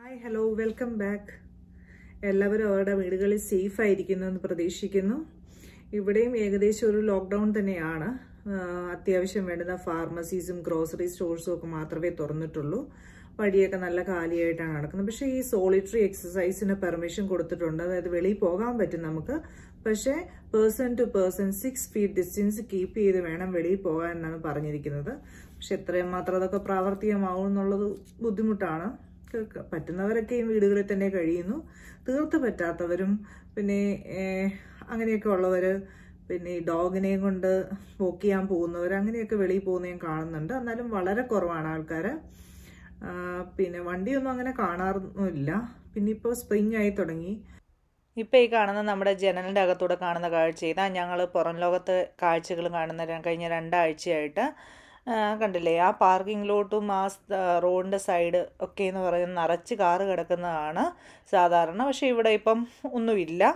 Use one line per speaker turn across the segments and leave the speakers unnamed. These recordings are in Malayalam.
ഹായ് ഹലോ വെൽക്കം ബാക്ക് എല്ലാവരും അവരുടെ വീടുകളിൽ സേഫ് ആയിരിക്കുന്നു എന്ന് പ്രതീക്ഷിക്കുന്നു ഇവിടെയും ഏകദേശം ഒരു ലോക്ക്ഡൗൺ തന്നെയാണ് ആഹ് അത്യാവശ്യം വേണ്ടുന്ന ഫാർമസീസും ഗ്രോസറി സ്റ്റോഴ്സും ഒക്കെ മാത്രമേ തുറന്നിട്ടുള്ളൂ വഴിയൊക്കെ നല്ല കാലിയായിട്ടാണ് നടക്കുന്നത് പക്ഷേ ഈ സോളിറ്ററി എക്സസൈസിന് പെർമിഷൻ കൊടുത്തിട്ടുണ്ട് അതായത് വെളിയിൽ പോകാൻ പറ്റും നമുക്ക് പക്ഷേ person to person six feet distance keep ചെയ്ത് വേണം വെളിയിൽ പോകാൻ എന്നാണ് പറഞ്ഞിരിക്കുന്നത് പക്ഷെ എത്രയും മാത്രം അതൊക്കെ പ്രാവർത്തികമാവും എന്നുള്ളത് ബുദ്ധിമുട്ടാണ് ക- പറ്റുന്നവരൊക്കെ ഈ വീടുകളിൽ തന്നെ കഴിയുന്നു തീർത്ത് പറ്റാത്തവരും പിന്നെ ഏഹ്, അങ്ങനെയൊക്കെ ഉള്ളവർ പിന്നെ ഈ ഡോഗിനെയും കൊണ്ട് വോക്ക് ചെയ്യാൻ പോകുന്നവർ അങ്ങനെയൊക്കെ വെളിയിൽ പോകുന്നതും കാണുന്നുണ്ട് എന്നാലും വളരെ കുറവാണ് ആൾക്കാർ പിന്നെ വണ്ടിയൊന്നും അങ്ങനെ കാണാറൊന്നുമില്ല പിന്നെ ഇപ്പോൾ സ്പ്രിങ് ആയി തുടങ്ങി
ഇപ്പം ഈ കാണുന്ന നമ്മുടെ ജനലിൻ്റെ അകത്തൂടെ കാണുന്ന കാഴ്ച ഇതാ ഞങ്ങൾ പുറം ലോകത്തെ കാഴ്ചകൾ കാണുന്ന ര- കഴിഞ്ഞ രണ്ടാഴ്ചയായിട്ട് ആ, കണ്ടില്ലേ ആ പാർക്കിങ്ങിലോട്ടും ആ സ്- റോഡിൻ്റെ സൈഡ് ഒക്കെ എന്ന് പറയുന്നത് നിറച്ച് കാറ് കിടക്കുന്നതാണ് സാധാരണ പക്ഷേ ഇവിടെ ഇപ്പം ഒന്നുമില്ല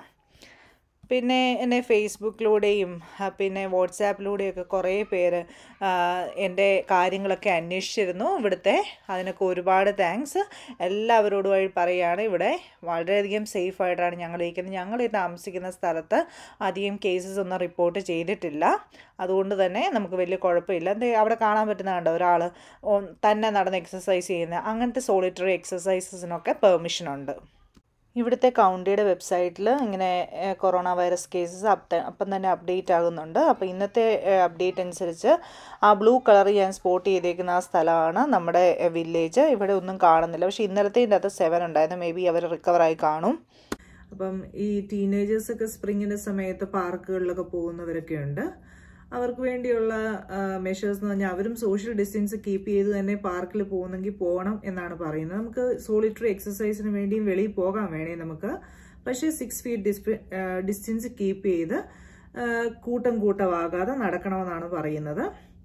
പിന്നെ എന്നെ ഫേസ്ബുക്കിലൂടെയും ആ, പിന്നെ വാട്സാപ്പിലൂടെയൊക്കെ കുറേ പേര് ആ, എൻ്റെ കാര്യങ്ങളൊക്കെ അന്വേഷിച്ചിരുന്നു ഇവിടുത്തെ അതിനൊക്കെ ഒരുപാട് താങ്ക്സ് എല്ലാവരോടുമായി പറയുകയാണ് ഇവിടെ വളരെയധികം സേഫ് ആയിട്ടാണ് ഞങ്ങൾ ഇരിക്കുന്നത് ഞങ്ങൾ ഈ താമസിക്കുന്ന സ്ഥലത്ത് അധികം കേസസ് ഒന്നും റിപ്പോർട്ട് ചെയ്തിട്ടില്ല അതുകൊണ്ട് തന്നെ നമുക്ക് വലിയ കുഴപ്പമില്ല എന്തേ അവിടെ കാണാൻ പറ്റുന്ന കണ്ടോ ഒരാൾ തന്നെ നടന്ന് എക്സസൈസ് ചെയ്യുന്ന അങ്ങനത്തെ സോളിറ്ററി എക്സസൈസസിനൊക്കെ പെർമിഷൻ ഉണ്ട് ഇവിടുത്തെ കൗണ്ടിയുടെ വെബ്സൈറ്റിൽ ഇങ്ങനെ ഏഹ്, കൊറോണ വൈറസ് കേസസ് അപ്പ് അപ്പം തന്നെ അപ്ഡേറ്റ് ആകുന്നുണ്ട് അപ്പോൾ ഇന്നത്തെ അപ്ഡേറ്റ് അനുസരിച്ച് ആ ബ്ലൂ കളർ ഞാൻ സ്പോട്ട് ചെയ്തേക്കുന്ന ആ സ്ഥലമാണ് നമ്മുടെ വില്ലേജ് ഇവിടെ ഒന്നും കാണുന്നില്ല പക്ഷേ ഇന്നലത്തെ അകത്ത് സെവൻ ഉണ്ടായിരുന്നു മേ ബി അവർ റിക്കവറായി കാണും
അപ്പം ഈ ടീനേജേഴ്സ് ഒക്കെ സ്പ്രിങ്ങിന്റെ സമയത്ത് പാർക്കുകളിലൊക്കെ പോകുന്നവരൊക്കെ ഉണ്ട് അവർക്ക് വേണ്ടിയുള്ള മെഷേഴ്സ് എന്ന് പറഞ്ഞാൽ അവരും സോഷ്യൽ ഡിസ്റ്റൻസ് കീപ്പ് ചെയ്ത് തന്നെ പാർക്കിൽ പോകുന്നെങ്കിൽ പോകണം എന്നാണ് പറയുന്നത് നമുക്ക് സോളിറ്ററി എക്സസൈസിന് വേണ്ടിയും വെളിയിൽ പോകാൻ വേണേ നമുക്ക് പക്ഷേ സിക്സ് ഫീറ്റ് ഡിസ്റ്റൻസ് കീപ്പ് ചെയ്ത് ആ, കൂട്ടം കൂട്ടമാകാതെ നടക്കണമെന്നാണ് പറയുന്നത്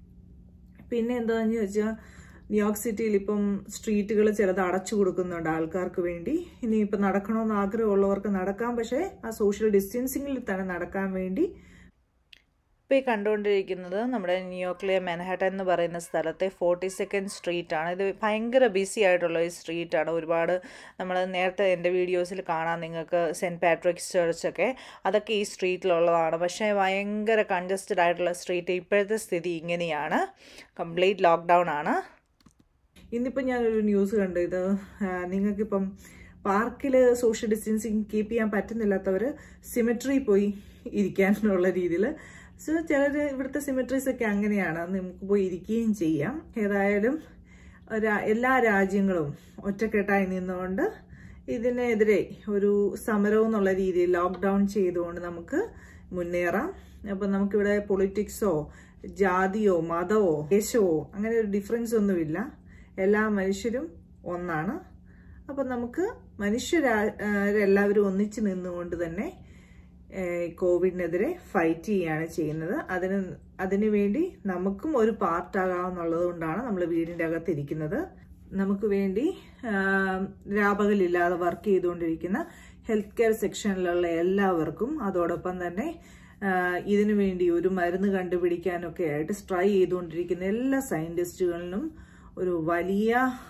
പിന്നെ എന്താണെന്ന് വെച്ചാൽ ന്യൂയോർക്ക് സിറ്റിയിൽ ഇപ്പം സ്ട്രീറ്റുകൾ ചിലത് അടച്ചു കൊടുക്കുന്നുണ്ട് ആൾക്കാർക്ക് വേണ്ടി ഇനിയിപ്പം നടക്കണമെന്ന് ആഗ്രഹമുള്ളവർക്ക് നടക്കാം പക്ഷേ ആ സോഷ്യൽ ഡിസ്റ്റൻസിങ്ങിൽ തന്നെ നടക്കാൻ വേണ്ടി
ഇപ്പോൾ ഈ കണ്ടുകൊണ്ടിരിക്കുന്നത് നമ്മുടെ ന്യൂയോർക്കിലെ മെൻഹാട്ടൻ എന്ന് പറയുന്ന സ്ഥലത്തെ ഫോർട്ടി സെക്കൻഡ് സ്ട്രീറ്റ് ആണ് ഇത് ഭയങ്കര ബിസി ആയിട്ടുള്ള ഒരു സ്ട്രീറ്റ് ആണ് ഒരുപാട് നമ്മൾ നേരത്തെ എൻ്റെ വീഡിയോസിൽ കാണാം നിങ്ങൾക്ക് സെൻറ്റ് പാട്രിക്സ് ചർച്ചൊക്കെ അതൊക്കെ ഈ സ്ട്രീറ്റിലുള്ളതാണ് പക്ഷേ ഭയങ്കര കൺജസ്റ്റഡ് ആയിട്ടുള്ള സ്ട്രീറ്റ് ഇപ്പോഴത്തെ സ്ഥിതി ഇങ്ങനെയാണ് കംപ്ലീറ്റ് ലോക്ക്ഡൗൺ ആണ്
ഇന്നിപ്പം ഞാനൊരു ന്യൂസ് കണ്ടു ഇത് ആ, നിങ്ങൾക്കിപ്പം പാർക്കിൽ സോഷ്യൽ ഡിസ്റ്റൻസിങ് കീപ്പ് ചെയ്യാൻ പറ്റുന്നില്ലാത്തവർ സിമെട്രി പോയി ഇരിക്കാനുള്ള രീതിയിൽ സോ ചിലർ ഇവിടുത്തെ സിമെട്രീസ് ഒക്കെ അങ്ങനെയാണ് നമുക്ക് പോയി ഇരിക്കുകയും ചെയ്യാം ഏതായാലും രാ- എല്ലാ രാജ്യങ്ങളും ഒറ്റക്കെട്ടായി നിന്നുകൊണ്ട് ഇതിനെതിരെ ഒരു സമരം എന്നുള്ള രീതിയിൽ ലോക്ക്ഡൗൺ ചെയ്തുകൊണ്ട് നമുക്ക് മുന്നേറാം അപ്പം നമുക്കിവിടെ പൊളിറ്റിക്സോ ജാതിയോ മതമോ ദേശമോ അങ്ങനെ ഒരു ഡിഫറൻസ് ഒന്നുമില്ല എല്ലാ മനുഷ്യരും ഒന്നാണ് അപ്പം നമുക്ക് മനുഷ്യരെല്ലാവരും ഒന്നിച്ചു നിന്നുകൊണ്ട് തന്നെ ഏഹ്, കോവിഡിനെതിരെ ഫൈറ്റ് ചെയ്യുകയാണ് ചെയ്യുന്നത് അതിന് അതിനു വേണ്ടി നമുക്കും ഒരു പാർട്ടാകാമെന്നുള്ളത് കൊണ്ടാണ് നമ്മൾ വീടിൻ്റെ അകത്ത് ഇരിക്കുന്നത് നമുക്ക് വേണ്ടി ആഹ്, രാപകലില്ലാതെ വർക്ക് ചെയ്തുകൊണ്ടിരിക്കുന്ന ഹെൽത്ത് കെയർ സെക്ഷനിലുള്ള എല്ലാവർക്കും അതോടൊപ്പം തന്നെ ആഹ്, ഇതിനു വേണ്ടി ഒരു മരുന്ന് കണ്ടുപിടിക്കാനൊക്കെ ആയിട്ട് ട്രൈ ചെയ്തുകൊണ്ടിരിക്കുന്ന എല്ലാ സയൻറ്റിസ്റ്റുകളിലും ഒരു വലിയ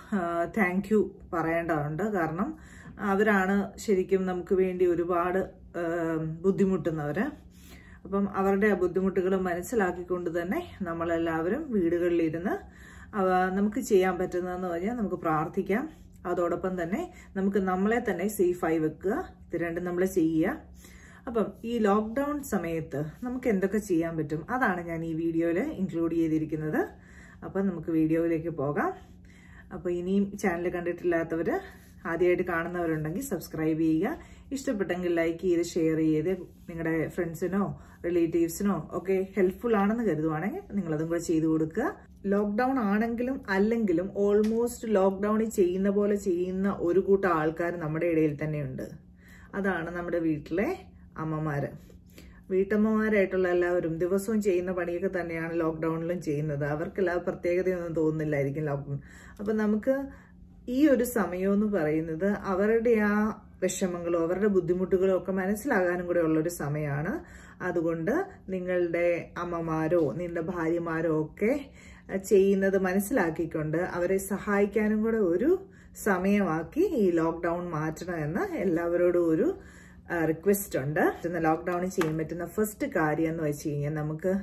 താങ്ക് യു പറയേണ്ടതുണ്ട് കാരണം അവരാണ് ശരിക്കും നമുക്ക് വേണ്ടി ഒരുപാട് ആഹ്, ബുദ്ധിമുട്ടുന്നവര് അപ്പം അവരുടെ ആ ബുദ്ധിമുട്ടുകൾ മനസ്സിലാക്കിക്കൊണ്ട് തന്നെ നമ്മളെല്ലാവരും വീടുകളിലിരുന്ന് അവ നമുക്ക് ചെയ്യാൻ പറ്റുന്നതെന്ന് പറഞ്ഞാൽ നമുക്ക് പ്രാർത്ഥിക്കാം അതോടൊപ്പം തന്നെ നമുക്ക് നമ്മളെ തന്നെ സേഫായി വെക്കുക ഇത് രണ്ടും നമ്മൾ ചെയ്യുക അപ്പം ഈ ലോക്ക്ഡൗൺ സമയത്ത് നമുക്ക് എന്തൊക്കെ ചെയ്യാൻ പറ്റും അതാണ് ഞാൻ ഈ വീഡിയോയിൽ ഇൻക്ലൂഡ് ചെയ്തിരിക്കുന്നത് അപ്പം നമുക്ക് വീഡിയോയിലേക്ക് പോകാം അപ്പോൾ ഇനിയും ചാനൽ കണ്ടിട്ടില്ലാത്തവർ ആദ്യമായിട്ട് കാണുന്നവരുണ്ടെങ്കിൽ സബ്സ്ക്രൈബ് ചെയ്യുക ഇഷ്ടപ്പെട്ടെങ്കിൽ ലൈക്ക് ചെയ്ത് ഷെയർ ചെയ്ത് നിങ്ങളുടെ ഫ്രണ്ട്സിനോ റിലേറ്റീവ്സിനോ ഒക്കെ ഹെൽപ്ഫുൾ ആണെന്ന് കരുതുവാണെങ്കിൽ നിങ്ങളതും കൂടെ ചെയ്തു കൊടുക്കുക ലോക്ക്ഡൗൺ ആണെങ്കിലും അല്ലെങ്കിലും ഓൾമോസ്റ്റ് ലോക്ക്ഡൗണിൽ ചെയ്യുന്ന പോലെ ചെയ്യുന്ന ഒരു കൂട്ടം ആൾക്കാർ നമ്മുടെ ഇടയിൽ തന്നെയുണ്ട് അതാണ് നമ്മുടെ വീട്ടിലെ അമ്മമാര് വീട്ടമ്മമാരായിട്ടുള്ള എല്ലാവരും ദിവസവും ചെയ്യുന്ന പണിയൊക്കെ തന്നെയാണ് ലോക്ക്ഡൗണിലും ചെയ്യുന്നത് അവർക്കെല്ലാം പ്രത്യേകതയൊന്നും തോന്നുന്നില്ലായിരിക്കും ലോക്ക്ഡൗൺ അപ്പം നമുക്ക് ഈ ഒരു സമയം എന്ന് പറയുന്നത് അവരുടെ ആ വിഷമങ്ങളോ അവരുടെ ബുദ്ധിമുട്ടുകളോ ഒക്കെ മനസ്സിലാകാനും കൂടെ ഉള്ളൊരു സമയമാണ് അതുകൊണ്ട് നിങ്ങളുടെ അമ്മമാരോ നിങ്ങളുടെ ഭാര്യമാരോ ഒക്കെ ചെയ്യുന്നത് മനസ്സിലാക്കിക്കൊണ്ട് അവരെ സഹായിക്കാനും കൂടെ ഒരു സമയമാക്കി ഈ ലോക്ക്ഡൗൺ മാറ്റണമെന്ന് എല്ലാവരോടും ഒരു റിക്വസ്റ്റ് ഉണ്ട് ലോക്ക്ഡൌണിൽ ചെയ്യാൻ പറ്റുന്ന ഫസ്റ്റ് കാര്യം എന്ന് വെച്ച് കഴിഞ്ഞാൽ നമുക്ക്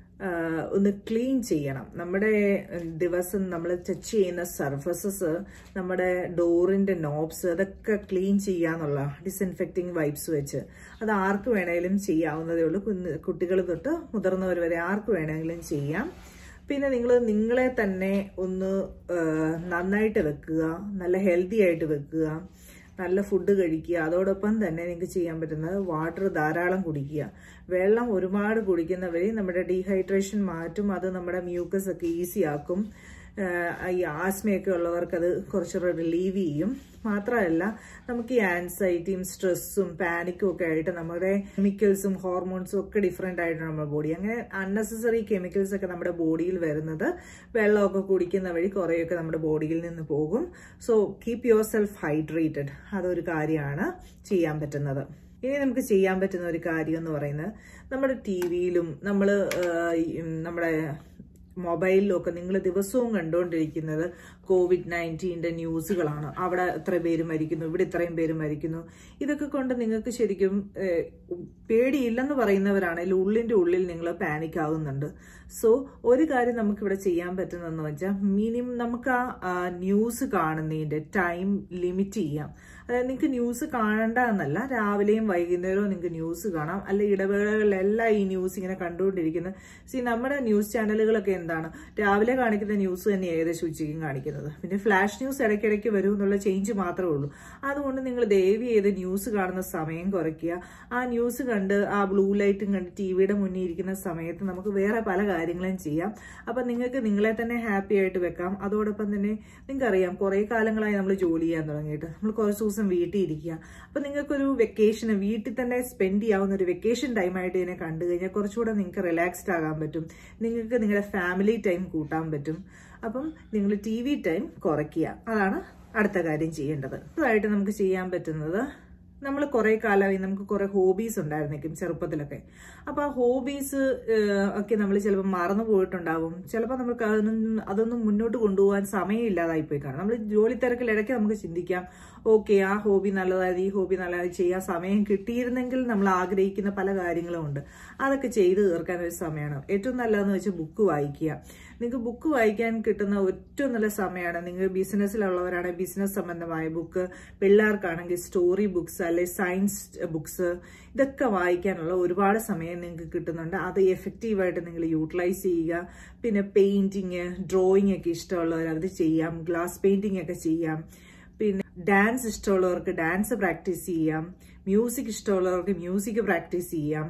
ഒന്ന് ക്ലീൻ ചെയ്യണം നമ്മുടെ ദിവസം നമ്മൾ ടച്ച് ചെയ്യുന്ന സർഫസസ് നമ്മുടെ ഡോറിന്റെ നോബ്സ് അതൊക്കെ ക്ലീൻ ചെയ്യാന്നുള്ള ഡിസ്ഇൻഫെക്റ്റിംഗ് വൈബ്സ് വെച്ച് അത് ആർക്ക് വേണമെങ്കിലും ചെയ്യാവുന്നതേ ഉള്ളൂ കുട്ടികൾ തൊട്ട് മുതിർന്നവർ വരെ ആർക്ക് വേണമെങ്കിലും ചെയ്യാം പിന്നെ നിങ്ങൾ നിങ്ങളെ തന്നെ ഒന്ന് നന്നായിട്ട് വെക്കുക നല്ല ഹെൽത്തി ആയിട്ട് വെക്കുക നല്ല ഫുഡ് കഴിക്കുക അതോടൊപ്പം തന്നെ നിങ്ങൾക്ക് ചെയ്യാൻ പറ്റുന്നത് വാട്ടർ ധാരാളം കുടിക്കുക വെള്ളം ഒരുപാട് കുടിക്കുന്നവർ നമ്മുടെ ഡീഹൈഡ്രേഷൻ മാറ്റും അത് നമ്മുടെ മ്യൂക്കസ് ഒക്കെ ഈസി ആക്കും ഈ ആസ്മയൊക്കെ ഉള്ളവർക്ക് അത് കുറച്ചുകൂടെ റിലീവ് ചെയ്യും മാത്രമല്ല നമുക്ക് ഈ ആൻസൈറ്റിയും സ്ട്രെസ്സും പാനിക്കും ഒക്കെ ആയിട്ട് നമ്മുടെ കെമിക്കൽസും ഹോർമോൺസും ഒക്കെ ഡിഫറെൻ്റ് ആയിട്ട് നമ്മുടെ ബോഡി അങ്ങനെ അൺനെസസറി കെമിക്കൽസ് ഒക്കെ നമ്മുടെ ബോഡിയിൽ വരുന്നത് വെള്ളമൊക്കെ കുടിക്കുന്ന വഴി കുറേയൊക്കെ നമ്മുടെ ബോഡിയിൽ നിന്ന് പോകും so keep yourself hydrated അതൊരു കാര്യമാണ് ചെയ്യാൻ പറ്റുന്നത് ഇനി നമുക്ക് ചെയ്യാൻ പറ്റുന്ന ഒരു കാര്യം എന്ന് പറയുന്നത് നമ്മുടെ ടി വിയിലും നമ്മൾ നമ്മുടെ മൊബൈലിലൊക്കെ നിങ്ങൾ ദിവസവും കണ്ടുകൊണ്ടിരിക്കുന്നത് കോവിഡ് നയൻറ്റീൻ്റെ ന്യൂസുകളാണ് അവിടെ ഇത്ര പേര് മരിക്കുന്നു ഇവിടെ ഇത്രയും പേര് മരിക്കുന്നു ഇതൊക്കെ കൊണ്ട് നിങ്ങൾക്ക് ശരിക്കും പേടിയില്ലെന്ന് പറയുന്നവരാണെങ്കിൽ ഉള്ളിൻ്റെ ഉള്ളിൽ നിങ്ങൾ പാനിക് ആകുന്നുണ്ട് സോ ഒരു കാര്യം നമുക്കിവിടെ ചെയ്യാൻ പറ്റുന്നതെന്ന് വെച്ചാൽ മിനിമം നമുക്ക് ആ ന്യൂസ് കാണുന്നതിൻ്റെ ടൈം ലിമിറ്റ് ചെയ്യാം അതായത് നിങ്ങൾക്ക് ന്യൂസ് കാണണ്ട എന്നല്ല രാവിലെയും വൈകുന്നേരവും നിങ്ങൾക്ക് ന്യൂസ് കാണാം അല്ല ഇടവേളകളിലെല്ലാം ഈ ന്യൂസ് ഇങ്ങനെ കണ്ടുകൊണ്ടിരിക്കുന്നത് സി നമ്മുടെ ന്യൂസ് ചാനലുകളൊക്കെ എന്താണ് രാവിലെ കാണിക്കുന്ന ന്യൂസ് തന്നെ ഏകദേശം ഉച്ചയ്ക്കും കാണിക്കുന്നത് പിന്നെ ഫ്ലാഷ് ന്യൂസ് ഇടയ്ക്കിടയ്ക്ക് വരും എന്നുള്ള ചേഞ്ച് മാത്രമേ ഉള്ളൂ അതുകൊണ്ട് നിങ്ങൾ ദയവ് ചെയ്ത് ന്യൂസ് കാണുന്ന സമയം കുറയ്ക്കുക ആ ന്യൂസ് കണ്ട് ആ ബ്ലൂ ലൈറ്റും കണ്ട് ടി വിയുടെ മുന്നിൽ ഇരിക്കുന്ന സമയത്ത് നമുക്ക് വേറെ പല കാര്യങ്ങളും ചെയ്യാം അപ്പം നിങ്ങൾക്ക് നിങ്ങളെ തന്നെ ഹാപ്പി ആയിട്ട് വെക്കാം അതോടൊപ്പം തന്നെ നിങ്ങൾക്കറിയാം കുറേ കാലങ്ങളായി നമ്മൾ ജോലി ചെയ്യാൻ തുടങ്ങിയിട്ട് നമ്മൾ കുറച്ച് ദിവസം വീട്ടിൽ ഇരിക്കുക അപ്പം നിങ്ങൾക്കൊരു വെക്കേഷന് വീട്ടിൽ തന്നെ സ്പെൻഡ് ചെയ്യാവുന്ന ഒരു വെക്കേഷൻ ടൈമായിട്ട് ഇതിനെ കണ്ടു കഴിഞ്ഞാൽ കുറച്ചുകൂടെ നിങ്ങൾക്ക് റിലാക്സ്ഡ് ആകാൻ പറ്റും നിങ്ങൾക്ക് നിങ്ങളുടെ ഫാമിലി ടൈം കൂട്ടാൻ പറ്റും അപ്പം നിങ്ങൾ ടി വി ടൈം കുറയ്ക്കുക അതാണ് അടുത്ത കാര്യം ചെയ്യേണ്ടത് അതായിട്ട് നമുക്ക് ചെയ്യാൻ പറ്റുന്നത് നമ്മൾ കുറേ കാലമായി നമുക്ക് കുറേ ഹോബീസ് ഉണ്ടായിരുന്നേക്കും ചെറുപ്പത്തിലൊക്കെ അപ്പോൾ ആ ഹോബീസ് ഒക്കെ നമ്മൾ ചിലപ്പോൾ മറന്നു പോയിട്ടുണ്ടാവും ചിലപ്പോൾ നമുക്ക് അതൊന്നും അതൊന്നും മുന്നോട്ട് കൊണ്ടുപോകാൻ സമയമില്ലാതായി പോയി കാണും നമ്മൾ ജോലി തിരക്കിലിടയ്ക്ക് നമുക്ക് ചിന്തിക്കാം ഓക്കെ ആ ഹോബി നല്ലതായത് ഈ ഹോബി നല്ലതായി ചെയ്യാൻ സമയം കിട്ടിയിരുന്നെങ്കിൽ നമ്മൾ ആഗ്രഹിക്കുന്ന പല കാര്യങ്ങളും ഉണ്ട് അതൊക്കെ ചെയ്തു തീർക്കാൻ ഒരു സമയമാണ് ഏറ്റവും നല്ലതെന്ന് വെച്ചാൽ ബുക്ക് വായിക്കുക നിങ്ങൾക്ക് ബുക്ക് വായിക്കാൻ കിട്ടുന്ന ഏറ്റവും നല്ല സമയമാണ് നിങ്ങൾ ബിസിനസ്സിലുള്ളവരാണെങ്കിൽ ബിസിനസ് സംബന്ധമായ ബുക്ക് പിള്ളേർക്കാണെങ്കിൽ സ്റ്റോറി ബുക്സ് അല്ലെ സയൻസ് ബുക്സ് ഇതൊക്കെ വായിക്കാനുള്ള ഒരുപാട് സമയം നിങ്ങൾക്ക് കിട്ടുന്നുണ്ട് അത് എഫക്റ്റീവായിട്ട് നിങ്ങൾ യൂട്ടിലൈസ് ചെയ്യുക പിന്നെ പെയിന്റിങ് ഡ്രോയിങ് ഒക്കെ ഇഷ്ടമുള്ളവർ അത് ചെയ്യാം ഗ്ലാസ് പെയിന്റിങ് ഒക്കെ ചെയ്യാം പിന്നെ ഡാൻസ് ഇഷ്ടമുള്ളവർക്ക് ഡാൻസ് പ്രാക്ടീസ് ചെയ്യാം മ്യൂസിക് ഇഷ്ടമുള്ളവർക്ക് മ്യൂസിക് പ്രാക്ടീസ് ചെയ്യാം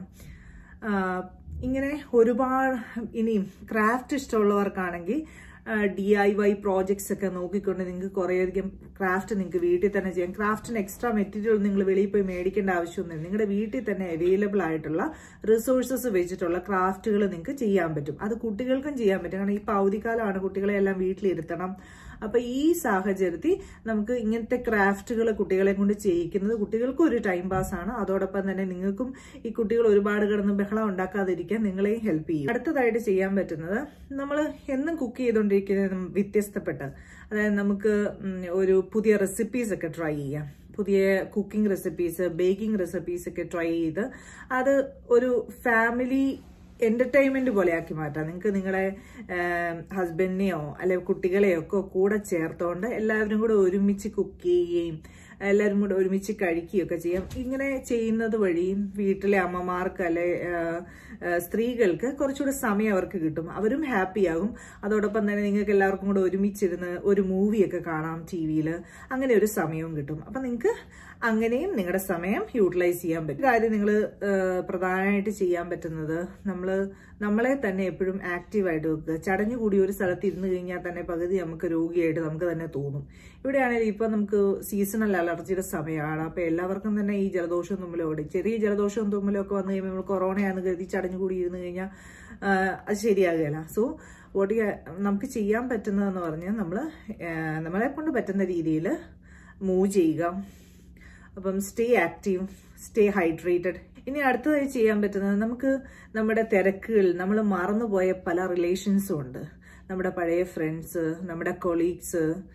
ഇങ്ങനെ ഒരുപാട് ഇനിയും ക്രാഫ്റ്റ് ഇഷ്ടമുള്ളവർക്കാണെങ്കിൽ ഡി ഐ വൈ പ്രോജക്ട്സ് ഒക്കെ നോക്കിക്കൊണ്ട് നിങ്ങൾക്ക് കുറേയധികം ക്രാഫ്റ്റ് നിങ്ങൾക്ക് വീട്ടിൽ തന്നെ ചെയ്യാം ക്രാഫ്റ്റിന് എക്സ്ട്രാ മെറ്റീരിയൽ നിങ്ങൾ വെളിയിൽ പോയി മേടിക്കേണ്ട ആവശ്യമൊന്നുമില്ല നിങ്ങളുടെ വീട്ടിൽ തന്നെ അവൈലബിൾ ആയിട്ടുള്ള റിസോഴ്സസ് വെച്ചിട്ടുള്ള ക്രാഫ്റ്റുകൾ നിങ്ങൾക്ക് ചെയ്യാൻ പറ്റും അത് കുട്ടികൾക്കും ചെയ്യാൻ പറ്റും കാരണം ഈ അവധിക്കാലമാണ് കുട്ടികളെ എല്ലാം വീട്ടിലിരുത്തണം അപ്പൊ ഈ സാഹചര്യത്തിൽ നമുക്ക് ഇങ്ങനത്തെ ക്രാഫ്റ്റുകൾ കുട്ടികളെ കൊണ്ട് ചെയ്യിക്കുന്നത് കുട്ടികൾക്കും ഒരു ടൈം പാസ് ആണ് അതോടൊപ്പം തന്നെ നിങ്ങൾക്കും ഈ കുട്ടികൾ ഒരുപാട് കിടന്ന് ബഹളം ഉണ്ടാക്കാതിരിക്കാൻ നിങ്ങളെയും ഹെൽപ്പ് ചെയ്യും അടുത്തതായിട്ട് ചെയ്യാൻ പറ്റുന്നത് നമ്മൾ എന്നും കുക്ക് ചെയ്തുകൊണ്ടിരിക്കുന്നത് വ്യത്യസ്തപ്പെട്ട് അതായത് നമുക്ക് ഒരു പുതിയ റെസിപ്പീസ് ഒക്കെ ട്രൈ ചെയ്യാം പുതിയ കുക്കിംഗ് റെസിപ്പീസ് ബേക്കിംഗ് റെസിപ്പീസ് ഒക്കെ ട്രൈ ചെയ്ത് അത് ഒരു ഫാമിലി എന്റർടൈൻമെന്റ് പോലെ ആക്കി മാറ്റാം നിങ്ങൾക്ക് നിങ്ങളുടെ ഹസ്ബൻഡിനെയോ അല്ലെ കുട്ടികളെയോ ഒക്കെ കൂടെ ചേർത്തുകൊണ്ട് എല്ലാവരും കൂടെ ഒരുമിച്ച് കുക്ക് ചെയ്യുകയും എല്ലാവരും കൂടെ ഒരുമിച്ച് കഴിക്കുകയൊക്കെ ചെയ്യാം ഇങ്ങനെ ചെയ്യുന്നത് വഴി വീട്ടിലെ അമ്മമാർക്ക് അല്ലെ സ്ത്രീകൾക്ക് കുറച്ചുകൂടെ സമയം അവർക്ക് കിട്ടും അവരും ഹാപ്പി ആകും അതോടൊപ്പം തന്നെ നിങ്ങൾക്ക് എല്ലാവർക്കും കൂടെ ഒരുമിച്ചിരുന്ന് ഒരു മൂവിയൊക്കെ കാണാം ടി വിയിൽ അങ്ങനെ ഒരു സമയവും കിട്ടും അപ്പം നിങ്ങൾക്ക് അങ്ങനെയും നിങ്ങളുടെ സമയം യൂട്ടിലൈസ് ചെയ്യാൻ പറ്റും കാര്യം നിങ്ങൾ പ്രധാനമായിട്ട് ചെയ്യാൻ പറ്റുന്നത് നമ്മൾ നമ്മളെ തന്നെ എപ്പോഴും ആക്റ്റീവായിട്ട് വെക്കുക ചടഞ്ഞു കൂടി ഒരു സ്ഥലത്ത് ഇരുന്ന് കഴിഞ്ഞാൽ തന്നെ പകുതി നമുക്ക് രോഗിയായിട്ട് നമുക്ക് തന്നെ തോന്നും ഇവിടെയാണെങ്കിൽ ഇപ്പം നമുക്ക് സീസണൽ അലർജിയുടെ സമയമാണ് അപ്പോൾ എല്ലാവർക്കും തന്നെ ഈ ജലദോഷവും തുമ്മലോട് ചെറിയ ജലദോഷവും തുമ്മലും ഒക്കെ വന്നു കഴിയുമ്പോൾ നമ്മൾ കൊറോണയാണെന്ന് കരുതി ചടഞ്ഞു കൂടി ഇരുന്ന് കഴിഞ്ഞാൽ അത് ശരിയാകുകയില്ല സോ വോട്ട് നമുക്ക് ചെയ്യാൻ പറ്റുന്നതെന്ന് പറഞ്ഞാൽ നമ്മൾ നമ്മളെ കൊണ്ട് പറ്റുന്ന രീതിയിൽ മൂവ് ചെയ്യുക അപ്പം സ്റ്റേ ആക്റ്റീവ് സ്റ്റേ ഹൈഡ്രേറ്റഡ് ഇനി അടുത്തതായി ചെയ്യാൻ പറ്റുന്നത് നമുക്ക് നമ്മുടെ തിരക്കുകൾ നമ്മൾ മറന്നുപോയ പല റിലേഷൻസും ഉണ്ട് നമ്മുടെ പഴയ ഫ്രണ്ട്സ് നമ്മുടെ കൊളീഗ്സ്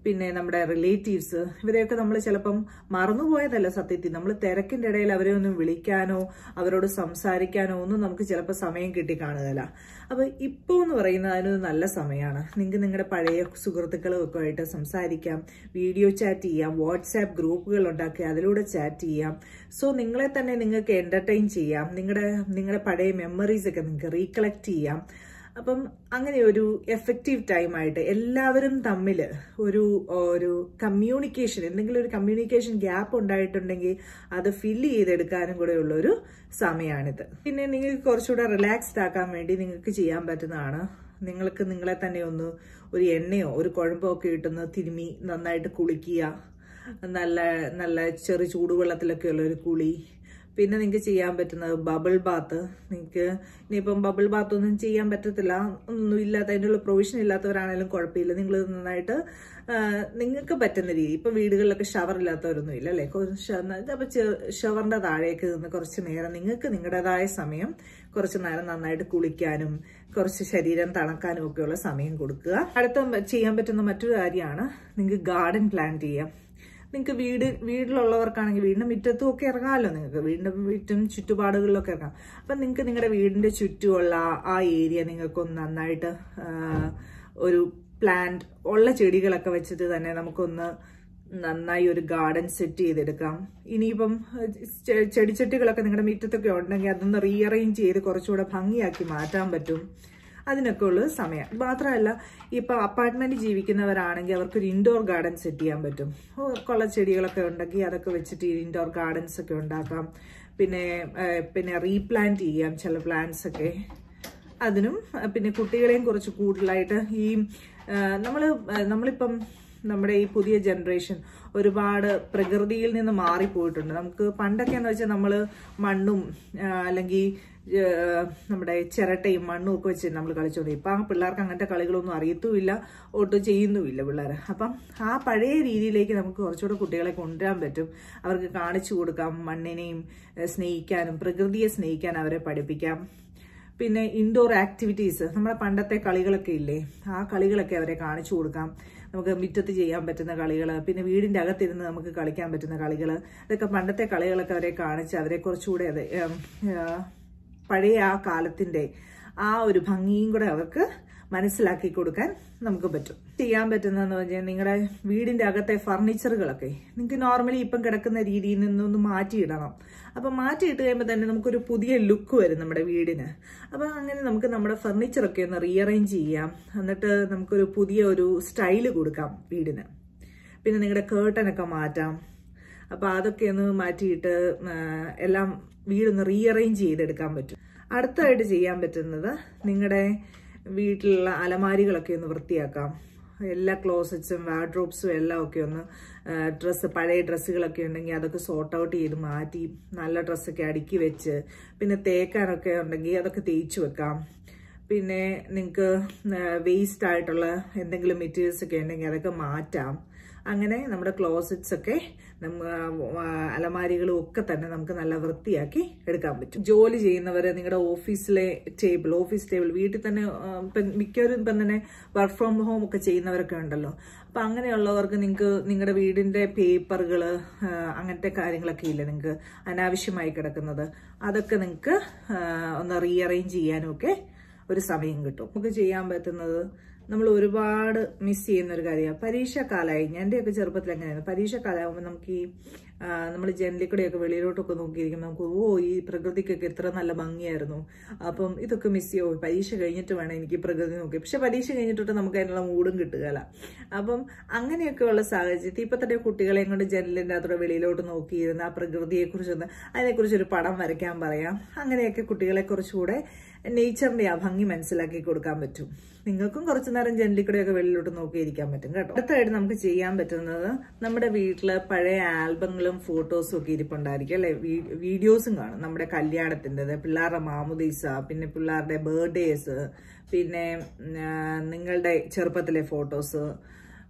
പിന്നെ നമ്മുടെ റിലേറ്റീവ്സ് ഇവരെയൊക്കെ നമ്മൾ ചിലപ്പം മറന്നുപോയതല്ല സത്യത്തിൽ നമ്മൾ തിരക്കിന്റെ ഇടയിൽ അവരെ ഒന്ന് വിളിക്കാനോ അവരോട് സംസാരിക്കാനോ ഒന്നും നമുക്ക് ചിലപ്പോൾ സമയം കിട്ടി കാണുകയില്ല അപ്പൊ ഇപ്പോൾ എന്ന് പറയുന്നത് അതിനൊരു നല്ല സമയമാണ് നിങ്ങൾക്ക് നിങ്ങളുടെ പഴയ സുഹൃത്തുക്കളും ഒക്കെ ആയിട്ട് സംസാരിക്കാം വീഡിയോ ചാറ്റ് ചെയ്യാം വാട്സാപ്പ് ഗ്രൂപ്പുകൾ ഉണ്ടാക്കി അതിലൂടെ ചാറ്റ് ചെയ്യാം സോ നിങ്ങളെ തന്നെ നിങ്ങൾക്ക് എന്റർടൈൻ ചെയ്യാം നിങ്ങളുടെ നിങ്ങളുടെ പഴയ മെമ്മറീസ് ഒക്കെ നിങ്ങൾക്ക് റീകളക്ട് ചെയ്യാം അപ്പം അങ്ങനെ ഒരു എഫക്റ്റീവ് ടൈമായിട്ട് എല്ലാവരും തമ്മിൽ ഒരു ഒരു കമ്മ്യൂണിക്കേഷൻ എന്തെങ്കിലും ഒരു കമ്മ്യൂണിക്കേഷൻ ഗ്യാപ്പ് ഉണ്ടായിട്ടുണ്ടെങ്കിൽ അത് ഫില്ല് ചെയ്തെടുക്കാനും കൂടെ ഉള്ള ഒരു സമയമാണിത് പിന്നെ നിങ്ങൾക്ക് കുറച്ചുകൂടെ റിലാക്സ്ഡ് ആക്കാൻ വേണ്ടി നിങ്ങൾക്ക് ചെയ്യാൻ പറ്റുന്നതാണ് നിങ്ങൾക്ക് നിങ്ങളെ തന്നെ ഒന്ന് ഒരു എണ്ണയോ ഒരു കുഴമ്പോ ഒക്കെ ഇട്ടൊന്ന് തിരുമി നന്നായിട്ട് കുളിക്കുക നല്ല നല്ല ചെറു ചൂടുവെള്ളത്തിലൊക്കെ ഉള്ള ഒരു കുളി പിന്നെ നിങ്ങൾക്ക് ചെയ്യാൻ പറ്റുന്നത് ബബിൾ ബാത്ത് നിങ്ങൾക്ക് ഇനിയിപ്പം ബബിൾ ബാത്ത് ഒന്നും ചെയ്യാൻ പറ്റത്തില്ല ഒന്നും ഇല്ലാത്ത അതിനുള്ള പ്രൊവിഷൻ ഇല്ലാത്തവരാണെങ്കിലും കുഴപ്പമില്ല നിങ്ങൾ നന്നായിട്ട് നിങ്ങൾക്ക് പറ്റുന്ന രീതി ഇപ്പം വീടുകളിലൊക്കെ ഷവർ ഇല്ലാത്തവരൊന്നും ഇല്ല അല്ലേ അപ്പോൾ ഷവറിൻ്റെ താഴേക്ക് നിന്ന് കുറച്ച് നേരം നിങ്ങൾക്ക് നിങ്ങളുടേതായ സമയം കുറച്ച് നേരം നന്നായിട്ട് കുളിക്കാനും കുറച്ച് ശരീരം തണുക്കാനും ഒക്കെയുള്ള സമയം കൊടുക്കുക അടുത്ത ചെയ്യാൻ പറ്റുന്ന മറ്റൊരു കാര്യമാണ് നിങ്ങൾക്ക് ഗാർഡൻ പ്ലാൻ ചെയ്യാം നിങ്ങൾക്ക് വീട് വീട്ടിലുള്ളവർക്കാണെങ്കിൽ വീടിന്റെ മുറ്റത്തും ഒക്കെ ഇറങ്ങാമല്ലോ നിങ്ങൾക്ക് വീടിന്റെ വീട്ടും ചുറ്റുപാടുകളിലൊക്കെ ഇറങ്ങാം അപ്പം നിങ്ങൾക്ക് നിങ്ങളുടെ വീടിന്റെ ചുറ്റുമുള്ള ആ ഏരിയ നിങ്ങൾക്കൊന്ന് നന്നായിട്ട് ഒരു പ്ലാന്റ് ഉള്ള ചെടികളൊക്കെ വെച്ചിട്ട് തന്നെ നമുക്കൊന്ന് നന്നായി ഒരു ഗാർഡൻ സെറ്റ് ചെയ്തെടുക്കാം ഇനിയിപ്പം ചെടിച്ചട്ടികളൊക്കെ നിങ്ങളുടെ മുറ്റത്തൊക്കെ ഉണ്ടെങ്കിൽ അതൊന്ന് റീഅറേഞ്ച് ചെയ്ത് കുറച്ചുകൂടെ ഭംഗിയാക്കി മാറ്റാൻ പറ്റും അതിനൊക്കെ ഉള്ള സമയം മാത്രമല്ല ഇപ്പൊ അപ്പാർട്ട്മെന്റ് ജീവിക്കുന്നവരാണെങ്കിൽ അവർക്കൊരു ഇൻഡോർ ഗാർഡൻ സെറ്റ് ചെയ്യാൻ പറ്റും കൊള്ള ചെടികളൊക്കെ ഉണ്ടെങ്കിൽ അതൊക്കെ വെച്ചിട്ട് ഇൻഡോർ ഗാർഡൻസ് ഒക്കെ ഉണ്ടാക്കാം പിന്നെ പിന്നെ റീപ്ലാന്റ് ചെയ്യാം ചില പ്ലാന്റ്സ് ഒക്കെ അതിനും പിന്നെ കുട്ടികളെയും കുറച്ച് കൂടുതലായിട്ട് ഈ നമ്മൾ നമ്മളിപ്പം നമ്മുടെ ഈ പുതിയ ജനറേഷൻ ഒരുപാട് പ്രകൃതിയിൽ നിന്ന് മാറിപ്പോയിട്ടുണ്ട് നമുക്ക് പണ്ടൊക്കെ എന്ന് വെച്ചാൽ നമ്മൾ മണ്ണും അല്ലെങ്കിൽ നമ്മുടെ ചിരട്ടയും മണ്ണും ഒക്കെ വെച്ച് നമ്മൾ കളിച്ചോണ്ട് ഇപ്പം ആ പിള്ളേർക്ക് അങ്ങനത്തെ കളികളൊന്നും അറിയത്തുമില്ല ഒട്ടും ചെയ്യുന്നുമില്ല പിള്ളേർ അപ്പം ആ പഴയ രീതിയിലേക്ക് നമുക്ക് കുറച്ചുകൂടെ കുട്ടികളെ കൊണ്ടുവരാൻ പറ്റും അവർക്ക് കാണിച്ചു കൊടുക്കാം മണ്ണിനെയും സ്നേഹിക്കാനും പ്രകൃതിയെ സ്നേഹിക്കാൻ അവരെ പഠിപ്പിക്കാം പിന്നെ ഇൻഡോർ ആക്ടിവിറ്റീസ് നമ്മുടെ പണ്ടത്തെ കളികളൊക്കെ ഇല്ലേ ആ കളികളൊക്കെ അവരെ കാണിച്ചു കൊടുക്കാം നമുക്ക് മുറ്റത്ത് ചെയ്യാൻ പറ്റുന്ന കളികൾ പിന്നെ വീടിന്റെ അകത്തിരുന്ന് നമുക്ക് കളിക്കാൻ പറ്റുന്ന കളികൾ ഇതൊക്കെ പണ്ടത്തെ കളികളൊക്കെ അവരെ കാണിച്ച് അവരെ കുറച്ചുകൂടെ അത് പഴയ ആ കാലത്തിന്റെ ആ ഒരു ഭംഗിയും കൂടെ അവർക്ക് മനസ്സിലാക്കി കൊടുക്കാൻ നമുക്ക് പറ്റും ചെയ്യാൻ പറ്റുന്നതെന്ന് പറഞ്ഞാൽ നിങ്ങളുടെ വീടിന്റെ അകത്തെ ഫർണിച്ചറുകളൊക്കെ നിങ്ങൾക്ക് നോർമലി ഇപ്പം കിടക്കുന്ന രീതിയിൽ നിന്നൊന്ന് മാറ്റിയിടണം അപ്പം മാറ്റിയിട്ട് കഴിയുമ്പോൾ തന്നെ നമുക്കൊരു പുതിയ ലുക്ക് വരും നമ്മുടെ വീടിന് അപ്പം അങ്ങനെ നമുക്ക് നമ്മുടെ ഫർണിച്ചറൊക്കെ ഒന്ന് റീഅറേഞ്ച് ചെയ്യാം എന്നിട്ട് നമുക്കൊരു പുതിയ ഒരു സ്റ്റൈല് കൊടുക്കാം വീടിന് പിന്നെ നിങ്ങളുടെ കേട്ടനൊക്കെ മാറ്റാം അപ്പോൾ അതൊക്കെ ഒന്ന് മാറ്റിയിട്ട് എല്ലാം വീടൊന്ന് റീഅറേഞ്ച് ചെയ്തെടുക്കാൻ പറ്റും അടുത്തായിട്ട് ചെയ്യാൻ പറ്റുന്നത് നിങ്ങളുടെ വീട്ടിലുള്ള അലമാരികളൊക്കെ ഒന്ന് വൃത്തിയാക്കാം എല്ലാ ക്ലോസറ്റ്സും വാർഡ്രോബ്സും എല്ലാം ഒക്കെ ഒന്ന് ഡ്രസ്സ് പഴയ ഡ്രസ്സുകളൊക്കെ ഉണ്ടെങ്കിൽ അതൊക്കെ സോർട്ട് ഔട്ട് ചെയ്ത് മാറ്റി നല്ല ഡ്രസ്സൊക്കെ അടുക്കി വെച്ച് പിന്നെ തേക്കാനൊക്കെ ഉണ്ടെങ്കിൽ അതൊക്കെ തേച്ച് വെക്കാം പിന്നെ നിങ്ങൾക്ക് വേസ്റ്റ് ആയിട്ടുള്ള എന്തെങ്കിലും മെറ്റീരിയൽസ് ഒക്കെ ഉണ്ടെങ്കിൽ അതൊക്കെ മാറ്റാം അങ്ങനെ നമ്മുടെ ക്ലോസറ്റ്സ് ഒക്കെ അലമാരികളും ഒക്കെ തന്നെ നമുക്ക് നല്ല വൃത്തിയാക്കി എടുക്കാൻ പറ്റും ജോലി ചെയ്യുന്നവര് നിങ്ങളുടെ ഓഫീസിലെ ടേബിൾ ഓഫീസ് ടേബിൾ വീട്ടിൽ തന്നെ ഇപ്പം മിക്കവരും ഇപ്പം തന്നെ വർക്ക് ഫ്രോം ഹോം ഒക്കെ ചെയ്യുന്നവരൊക്കെ ഉണ്ടല്ലോ അപ്പൊ അങ്ങനെയുള്ളവർക്ക് നിങ്ങൾക്ക് നിങ്ങളുടെ വീടിന്റെ പേപ്പറുകൾ അങ്ങനത്തെ കാര്യങ്ങളൊക്കെ ഇല്ലേ നിങ്ങൾക്ക് അനാവശ്യമായി കിടക്കുന്നത് അതൊക്കെ നിങ്ങൾക്ക് ഒന്ന് റീഅറേഞ്ച് ചെയ്യാനും ഒക്കെ ഒരു സമയം കിട്ടും നമുക്ക് ചെയ്യാൻ പറ്റുന്നത് നമ്മൾ ഒരുപാട് മിസ് ചെയ്യുന്ന ഒരു കാര്യമാണ് പരീക്ഷാക്കാലമായി എൻ്റെയൊക്കെ ചെറുപ്പത്തിൽ എങ്ങനെയായിരുന്നു പരീക്ഷാക്കാലമാകുമ്പോൾ നമുക്ക് ഈ നമ്മൾ ജനലിക്കൂടെയൊക്കെ വെളിയിലോട്ടൊക്കെ നോക്കിയിരിക്കുമ്പോൾ നമുക്ക് ഓ ഈ പ്രകൃതിക്കൊക്കെ എത്ര നല്ല ഭംഗിയായിരുന്നു അപ്പം ഇതൊക്കെ മിസ് ചെയ്യോ പരീക്ഷ കഴിഞ്ഞിട്ട് വേണം എനിക്ക് പ്രകൃതി നോക്കി പക്ഷെ പരീക്ഷ കഴിഞ്ഞിട്ട് നമുക്ക് അതിനുള്ള മൂടും കിട്ടുകയില്ല അപ്പം അങ്ങനെയൊക്കെയുള്ള സാഹചര്യത്തിൽ ഇപ്പം തന്നെ കുട്ടികളെയും കൊണ്ട് ജനലിൻ്റെ അത്ര വെളിയിലോട്ട് നോക്കിയിരുന്ന ആ പ്രകൃതിയെക്കുറിച്ചൊന്ന് അതിനെക്കുറിച്ചൊരു പടം വരയ്ക്കാൻ പറയാം അങ്ങനെയൊക്കെ കുട്ടികളെ കുറച്ചുകൂടെ നേച്ചറിന്റെ ആ ഭംഗി മനസ്സിലാക്കി കൊടുക്കാൻ പറ്റും നിങ്ങൾക്കും കുറച്ചു നേരം ജനലിക്കൂടെയൊക്കെ വെളിയിലോട്ട് നോക്കിയിരിക്കാൻ പറ്റും കേട്ടോ അടുത്തായിട്ട് നമുക്ക് ചെയ്യാൻ പറ്റുന്നത് നമ്മുടെ വീട്ടില് പഴയ ആൽബങ്ങളും ഫോട്ടോസും ഒക്കെ ഇരിപ്പുണ്ടായിരിക്കും അല്ലെ വീഡിയോസും കാണും നമ്മുടെ കല്യാണത്തിൻ്റെത് പിള്ളേരുടെ മാമുദീസ പിന്നെ പിള്ളേരുടെ ബർത്ത്ഡേസ് പിന്നെ നിങ്ങളുടെ ചെറുപ്പത്തിലെ ഫോട്ടോസ്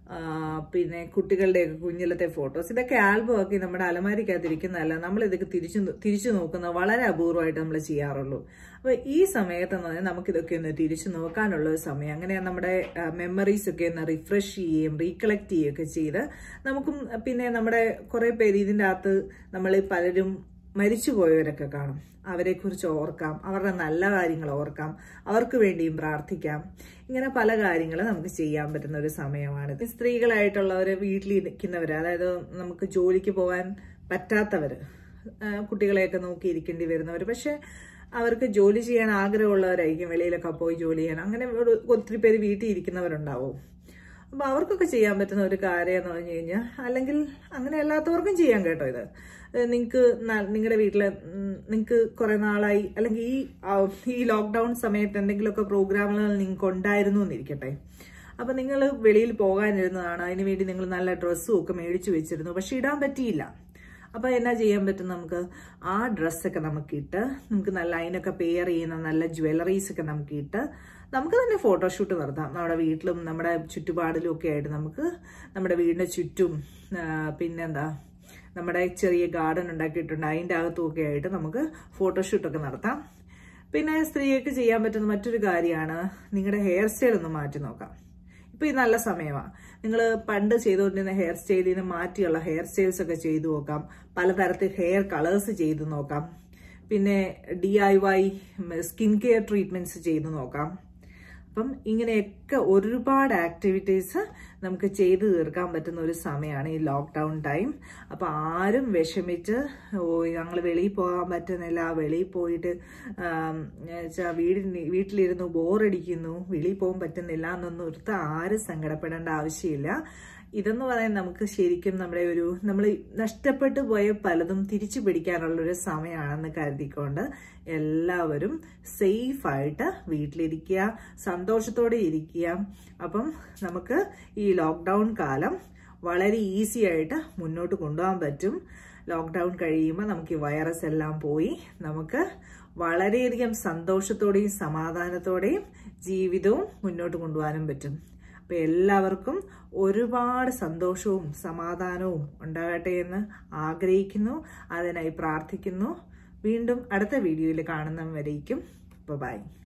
ആ, പിന്നെ കുട്ടികളുടെയൊക്കെ കുഞ്ഞിലത്തെ ഫോട്ടോസ് ഇതൊക്കെ ആൽബം ആക്കി നമ്മുടെ അലമാരിക്കകത്ത് ഇരിക്കുന്നതല്ല നമ്മൾ ഇതൊക്കെ തിരിച്ചു തിരിച്ചു നോക്കുന്നത് വളരെ അപൂർവമായിട്ട് നമ്മൾ ചെയ്യാറുള്ളൂ അപ്പൊ ഈ സമയത്ത് എന്ന് പറഞ്ഞാൽ നമുക്കിതൊക്കെ ഒന്ന് തിരിച്ചു നോക്കാനുള്ള ഒരു സമയം അങ്ങനെ നമ്മുടെ മെമ്മറീസ് ഒക്കെ ഒന്ന് റിഫ്രഷ് ചെയ്യുകയും റീകളക്ട് ചെയ്യുകയൊക്കെ ചെയ്ത് നമുക്കും പിന്നെ നമ്മുടെ കുറെ പേര് ഇതിൻ്റെ അകത്ത് നമ്മൾ പലരും മരിച്ചുപോയവരൊക്കെ കാണും അവരെക്കുറിച്ച് ഓർക്കാം അവരുടെ നല്ല കാര്യങ്ങൾ ഓർക്കാം അവർക്ക് വേണ്ടിയും പ്രാർത്ഥിക്കാം ഇങ്ങനെ പല കാര്യങ്ങളും നമുക്ക് ചെയ്യാൻ പറ്റുന്ന ഒരു സമയമാണ് സ്ത്രീകളായിട്ടുള്ളവർ വീട്ടിലിരിക്കുന്നവർ അതായത് നമുക്ക് ജോലിക്ക് പോകാൻ പറ്റാത്തവർ കുട്ടികളെയൊക്കെ നോക്കിയിരിക്കേണ്ടി വരുന്നവർ പക്ഷെ അവർക്ക് ജോലി ചെയ്യാൻ ആഗ്രഹമുള്ളവരായിരിക്കും വെളിയിലൊക്കെ പോയി ജോലി ചെയ്യാൻ അങ്ങനെ ഒരു- ഒത്തിരി പേര് വീട്ടിൽ ഇരിക്കുന്നവരുണ്ടാവും അപ്പൊ അവർക്കൊക്കെ ചെയ്യാൻ പറ്റുന്ന ഒരു കാര്യം എന്ന് പറഞ്ഞു കഴിഞ്ഞാൽ അല്ലെങ്കിൽ അങ്ങനെ അല്ലാത്തവർക്കും ചെയ്യാൻ കേട്ടോ ഇത് നിങ്ങൾക്ക് നിങ്ങളുടെ വീട്ടില് നിങ്ങൾക്ക് കുറെ നാളായി അല്ലെങ്കിൽ ഈ ആ, ഈ ലോക്ക്ഡൌൺ സമയത്ത് എന്തെങ്കിലുമൊക്കെ പ്രോഗ്രാമുകൾ നിങ്ങൾക്ക് ഉണ്ടായിരുന്നു എന്നിരിക്കട്ടെ അപ്പൊ നിങ്ങൾ വെളിയിൽ പോകാനിരുന്നതാണ് അതിന് വേണ്ടി നിങ്ങൾ നല്ല ഡ്രസ്സും ഒക്കെ മേടിച്ചു വെച്ചിരുന്നു പക്ഷെ ഇടാൻ പറ്റിയില്ല അപ്പൊ എന്നാ ചെയ്യാൻ പറ്റും നമുക്ക് ആ ഡ്രസ്സൊക്കെ നമുക്ക് ഇട്ട് നമുക്ക് നല്ല അതിനൊക്കെ പെയർ ചെയ്യുന്ന നല്ല ജ്വല്ലറീസ് ഒക്കെ നമുക്ക് ഇട്ട് നമുക്ക് തന്നെ ഫോട്ടോഷൂട്ട് നടത്താം നമ്മുടെ വീട്ടിലും നമ്മുടെ ചുറ്റുപാടിലും ഒക്കെ ആയിട്ട് നമുക്ക് നമ്മുടെ വീടിന്റെ ചുറ്റും ആ, പിന്നെന്താ നമ്മുടെ ചെറിയ ഗാർഡൻ ഉണ്ടാക്കിയിട്ടുണ്ട് അതിൻ്റെ അകത്തും ഒക്കെ ആയിട്ട് നമുക്ക് ഫോട്ടോഷൂട്ടൊക്കെ നടത്താം പിന്നെ സ്ത്രീകൾക്ക് ചെയ്യാൻ പറ്റുന്ന മറ്റൊരു കാര്യമാണ് നിങ്ങളുടെ ഹെയർ സ്റ്റൈൽ ഒന്ന് മാറ്റി നോക്കാം ഇപ്പൊ ഇത് നല്ല സമയമാണ് നിങ്ങൾ പണ്ട് ചെയ്തുകൊണ്ടിരുന്ന ഹെയർ സ്റ്റൈലിൽ നിന്ന് മാറ്റിയുള്ള ഹെയർ സ്റ്റൈൽസ് ഒക്കെ ചെയ്തു നോക്കാം പലതരത്തിൽ ഹെയർ കളേഴ്സ് ചെയ്തു നോക്കാം പിന്നെ D I Y skin care treatments ചെയ്തു നോക്കാം അപ്പം ഇങ്ങനെയൊക്കെ ഒരുപാട് ആക്ടിവിറ്റീസ് നമുക്ക് ചെയ്തു തീർക്കാൻ പറ്റുന്ന ഒരു സമയമാണ് ഈ ലോക്ക്ഡൗൺ ടൈം അപ്പം ആരും വിഷമിച്ച് ഓ ഞങ്ങൾ വെളിയിൽ പോകാൻ പറ്റുന്നില്ല വെളിയിൽ പോയിട്ട് ആം, ച്ചാ വീടിന് വീട്ടിലിരുന്നു ബോറടിക്കുന്നു വെളിയിൽ പോകാൻ പറ്റുന്നില്ല എന്നൊന്നും ഒരുത്ത ആരും സങ്കടപ്പെടേണ്ട ആവശ്യമില്ല ഇതെന്ന് പറയാൻ നമുക്ക് ശരിക്കും നമ്മുടെ ഒരു നമ്മൾ നഷ്ടപ്പെട്ടു പോയ പലതും തിരിച്ചു പിടിക്കാനുള്ള ഒരു സമയമാണെന്ന് കരുതിക്കൊണ്ട് എല്ലാവരും സേഫായിട്ട് വീട്ടിലിരിക്കുക സന്തോഷത്തോടെ ഇരിക്കുക അപ്പം നമുക്ക് ഈ ലോക്ക്ഡൗൺ കാലം വളരെ ഈസി ആയിട്ട് മുന്നോട്ട് കൊണ്ടുപോകാൻ പറ്റും ലോക്ക്ഡൗൺ കഴിയുമ്പോൾ നമുക്ക് ഈ വൈറസ് എല്ലാം പോയി നമുക്ക് വളരെയധികം സന്തോഷത്തോടെയും സമാധാനത്തോടെയും ജീവിതവും മുന്നോട്ട് കൊണ്ടുപോകാനും പറ്റും അപ്പൊ എല്ലാവർക്കും ഒരുപാട് സന്തോഷവും സമാധാനവും ഉണ്ടാകട്ടെ എന്ന് ആഗ്രഹിക്കുന്നു അതിനായി പ്രാർത്ഥിക്കുന്നു വീണ്ടും അടുത്ത വീഡിയോയിൽ കാണുന്നവരേക്കും ബൈ